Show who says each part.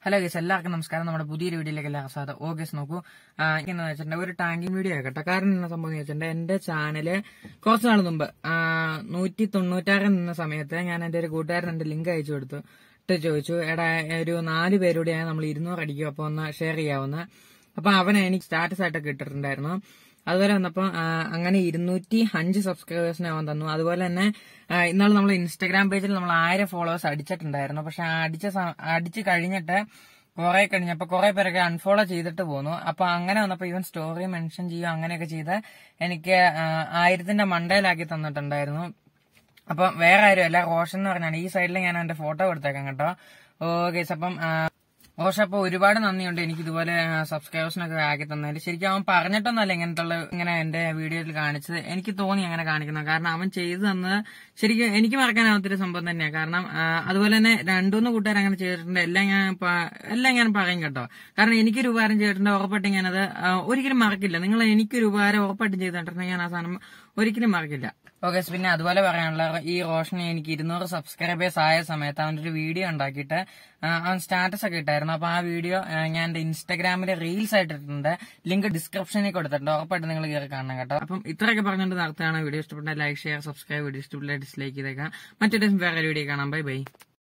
Speaker 1: hello guys എല്ലാവർക്കും നമസ്കാരം നമ്മുടെ പുതിയൊരു വീഡിയോയിലേക്ക് എല്ലാവർക്കും സ്വാഗതം ഓ ഗേസ് നോക്കൂ ആ, എന്ന് വെച്ചിട്ടുണ്ടെങ്കിൽ ഒരു ടാങ്കിങ് വീഡിയോ ആക്കട്ടെ കാരണം എന്നാ സംഭവം എന്ന് വെച്ചിട്ടുണ്ടെങ്കിൽ എന്റെ ചാനല് കുറച്ച് നാൾ മുമ്പ് ആ, നൂറ്റി തൊണ്ണൂറ്റാറ് നിന്ന സമയത്ത് ഞാൻ എന്റെ ഒരു കൂട്ടുകാരൻ എന്റെ ലിങ്ക് അയച്ചു കൊടുത്തു ഇട്ട് ചോദിച്ചു എടാ ഒരു നാല് പേരുടെയാണ് നമ്മൾ ഇരുന്നൂറ് അടിക്കും അപ്പൊ ഒന്ന് ഷെയർ ചെയ്യാവുന്ന അപ്പൊ അവനെ എനിക്ക് സ്റ്റാറ്റസ് ആയിട്ടൊക്കെ ഇട്ടിട്ടുണ്ടായിരുന്നു അതുപോലെ വന്നപ്പോ ആ, അങ്ങനെ ഇരുന്നൂറ്റി അഞ്ച് സബ്സ്ക്രൈബേഴ്സിനെ അവൻ തന്നു അതുപോലെ തന്നെ ആ, ഇന്നാൾ നമ്മൾ ഇൻസ്റ്റാഗ്രാം പേജിൽ നമ്മൾ ആയിരം ഫോളോവേഴ്സ് അടിച്ചിട്ടുണ്ടായിരുന്നു പക്ഷെ ആ അടിച്ച സ- അടിച്ച് കഴിഞ്ഞിട്ട് കുറെ കഴിഞ്ഞപ്പോ കുറെ പേരൊക്കെ അൺഫോളോ ചെയ്തിട്ട് പോന്നു അപ്പൊ അങ്ങനെ വന്നപ്പോ ഇവൻ സ്റ്റോറി മെൻഷൻ ചെയ്യുക അങ്ങനെയൊക്കെ ചെയ്ത് എനിക്ക് ആ, ആയിരത്തിന്റെ മണ്ടയിലാക്കി തന്നിട്ടുണ്ടായിരുന്നു അപ്പൊ വേറെ ആരും അല്ല റോഷൻ എന്ന് പറഞ്ഞാണ് ഈ സൈഡിൽ ഞാൻ എന്റെ ഫോട്ടോ കൊടുത്തേക്കാം കേട്ടോ ഓക്കെ അപ്പം ആ, റോഷ അപ്പൊ ഒരുപാട് നന്ദിയുണ്ട് എനിക്ക് ഇതുപോലെ സബ്സ്ക്രൈബേഴ്സിനൊക്കെ ആക്കി തന്നതിൽ ശരിക്കും അവൻ പറഞ്ഞിട്ടൊന്നല്ല ഇങ്ങനത്തെ ഉള്ള ഇങ്ങനെ എന്റെ വീഡിയോയിൽ കാണിച്ചത് എനിക്ക് തോന്നി അങ്ങനെ കാണിക്കുന്നത് കാരണം അവൻ ചെയ്തു തന്നത് ശരിക്കും എനിക്ക് മറക്കാനാവാത്തൊരു സംഭവം തന്നെയാണ് കാരണം ആ, അതുപോലെ തന്നെ രണ്ടുമൂന്ന് കൂട്ടുകാർ അങ്ങനെ ചെയ്തിട്ടുണ്ട് എല്ലാം ഞാൻ പ- എല്ലാം ഞാൻ പറയും കേട്ടോ കാരണം എനിക്കൊരു ഉപകാരം ചെയ്തിട്ടുണ്ട് ഉറപ്പായിട്ടും ഞാനത് ആ, ഒരിക്കലും മറക്കില്ല നിങ്ങൾ എനിക്കൊരു ഉപകാരം ഉറപ്പായിട്ടും ചെയ്തിട്ടുണ്ടെങ്കിൽ ഞാൻ ആ സാധനം ഒരിക്കലും മറക്കില്ല ഓക്കെ പിന്നെ അതുപോലെ പറയാനുള്ള ഈ റോഷന് എനിക്ക് ഇരുന്നൂറ് സബ്സ്ക്രൈബേഴ്സ് ആയ സമയത്ത് അവൻ്റെ ഒരു വീഡിയോ ഉണ്ടാക്കിയിട്ട് ആ, അവൻ സ്റ്റാറ്റസ് ഒക്കെ ഇട്ടായിരുന്നു അപ്പൊ ആ വീഡിയോ ആ, ഞാൻ എന്റെ ഇൻസ്റ്റാഗ്രാമിൽ റീൽസ് ആയിട്ട് ഇട്ടിട്ടുണ്ട് ലിങ്ക് ഡിസ്ക്രിപ്ഷനിൽ കൊടുത്തിട്ടുണ്ട് ഉറപ്പായിട്ട് നിങ്ങൾ കയറി കാണണം കേട്ടോ അപ്പം ഇത്രയൊക്കെ പറഞ്ഞുകൊണ്ട് നടത്തുകയാണ് വീഡിയോ ഇഷ്ടപ്പെട്ട ലൈക്ക് ഷെയർ സബ്സ്ക്രൈബ് വീഡിയോ ഇഷ്ടപ്പെട്ട ഡിസ്ലൈക്ക് ചെയ്തേക്കാം മറ്റൊരു ദിവസം വേറെ വീഡിയോ കാണാം ബൈ ബൈ